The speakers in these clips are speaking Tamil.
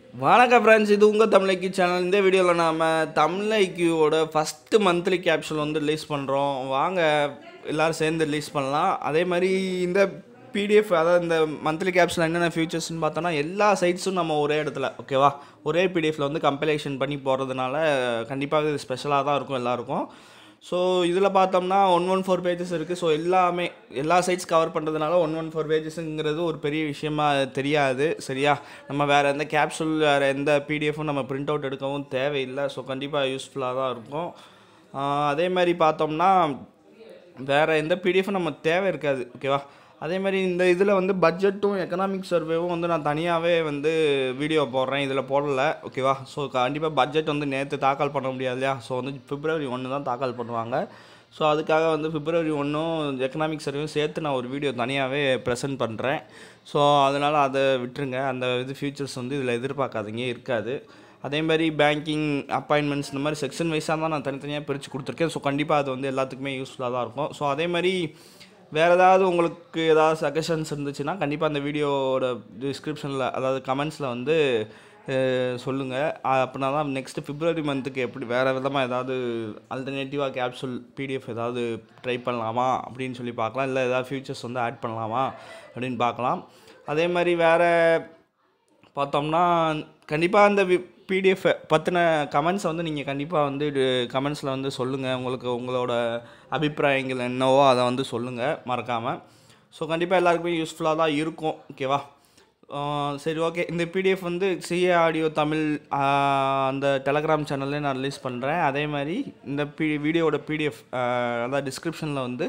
வணக்கம் ஃப்ரெண்ட்ஸ் இது உங்கள் தமிழைக்கு சேனல் இந்த வீடியோவில் நாம் தமிழைக்கியோட ஃபஸ்ட்டு மந்த்லி கேப்சூல் வந்து ரிலீஸ் பண்ணுறோம் வாங்க எல்லோரும் சேர்ந்து ரிலீஸ் பண்ணலாம் அதே மாதிரி இந்த பிடிஎஃப் அதாவது இந்த மந்த்லி கேப்சூல் என்னென்ன ஃபியூச்சர்ஸ்னு பார்த்தோன்னா எல்லா சைட்ஸும் நம்ம ஒரே இடத்துல ஓகேவா ஒரே பிடிஎஃப்ல வந்து கம்பைலேஷன் பண்ணி போகிறதுனால கண்டிப்பாக இது ஸ்பெஷலாக தான் இருக்கும் எல்லாருக்கும் ஸோ இதில் பார்த்தோம்னா ஒன் ஒன் ஃபோர் பேஜஸ் இருக்குது ஸோ எல்லாமே எல்லா சைட்ஸ் கவர் பண்ணுறதுனால ஒன் ஒன் ஃபோர் பேஜஸ்ங்கிறது ஒரு பெரிய விஷயமா தெரியாது சரியா நம்ம வேறு எந்த கேப்சூல் வேறு எந்த பிடிஎஃப்பும் நம்ம பிரிண்ட் அவுட் எடுக்கவும் தேவையில்லை ஸோ கண்டிப்பாக யூஸ்ஃபுல்லாக தான் இருக்கும் ஆஹ் அதே மாதிரி பார்த்தோம்னா வேறு எந்த பிடிஎஃப்பும் நம்ம தேவை இருக்காது ஓகேவா அதே மாதிரி இந்த இதில் வந்து பட்ஜெட்டும் எக்கனாமிக் சர்வேவும் வந்து நான் தனியாகவே வந்து வீடியோ போடுறேன் இதில் போடல ஓகேவா ஸோ கண்டிப்பாக பட்ஜெட் வந்து நேற்று தாக்கல் பண்ண முடியாது இல்லையா ஸோ வந்து பிப்ரவரி ஒன்று தான் தாக்கல் பண்ணுவாங்க ஸோ அதுக்காக வந்து பிப்ரவரி ஒன்றும் எக்கனாமிக் சர்வேயும் சேர்த்து நான் ஒரு வீடியோ தனியாகவே ப்ரெசென்ட் பண்ணுறேன் ஸோ அதனால் அதை விட்டுருங்க அந்த இது ஃபியூச்சர்ஸ் வந்து இதில் எதிர்பார்க்காதீங்க இருக்காது அதே மாதிரி பேங்கிங் அப்பாயின்மெண்ட்ஸ் இந்த மாதிரி செக்ஷன் வைஸாக தான் நான் தனித்தனியாக பிரித்து கொடுத்துருக்கேன் ஸோ கண்டிப்பாக அது வந்து எல்லாத்துக்குமே யூஸ்ஃபுல்லாக தான் இருக்கும் ஸோ அதே மாதிரி வேறு ஏதாவது உங்களுக்கு ஏதாவது சஜஷன்ஸ் இருந்துச்சுன்னா கண்டிப்பாக அந்த வீடியோவோட டிஸ்கிரிப்ஷனில் அதாவது கமெண்ட்ஸில் வந்து சொல்லுங்கள் அப்படின்னா தான் நெக்ஸ்ட்டு பிப்ரவரி மந்த்துக்கு எப்படி வேறு விதமாக ஏதாவது அல்டர்னேட்டிவாக கேப்சூல் பிடிஎஃப் ஏதாவது ட்ரை பண்ணலாமா அப்படின்னு சொல்லி பார்க்கலாம் இல்லை ஏதாவது ஃபியூச்சர்ஸ் வந்து ஆட் பண்ணலாமா அப்படின்னு பார்க்கலாம் அதே மாதிரி வேறு பார்த்தோம்னா கண்டிப்பாக அந்த பிடிஎஃப் பற்றின கமெண்ட்ஸை வந்து நீங்கள் கண்டிப்பாக வந்து கமெண்ட்ஸில் வந்து சொல்லுங்கள் உங்களுக்கு உங்களோட அபிப்பிராயங்கள் என்னவோ அதை வந்து சொல்லுங்கள் மறக்காமல் ஸோ கண்டிப்பாக எல்லாருக்குமே யூஸ்ஃபுல்லாக தான் இருக்கும் ஓகேவா ஆஹ் சரி ஓகே இந்த பிடிஎஃப் வந்து சிஏ ஆடியோ தமிழ் ஆஹ் அந்த டெலகிராம் சேனல்லே நான் ரிலீஸ் பண்ணுறேன் அதே மாதிரி இந்த பி வீடியோவோட பிடிஎஃப் அதான் டிஸ்கிரிப்ஷனில் வந்து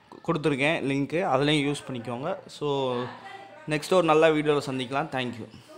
கொடுத்துருக்கேன் லிங்க்கு அதுலேயும் யூஸ் பண்ணிக்கோங்க ஸோ நெக்ஸ்ட் ஒரு நல்ல வீடியோவில் சந்திக்கலாம் தேங்க்யூ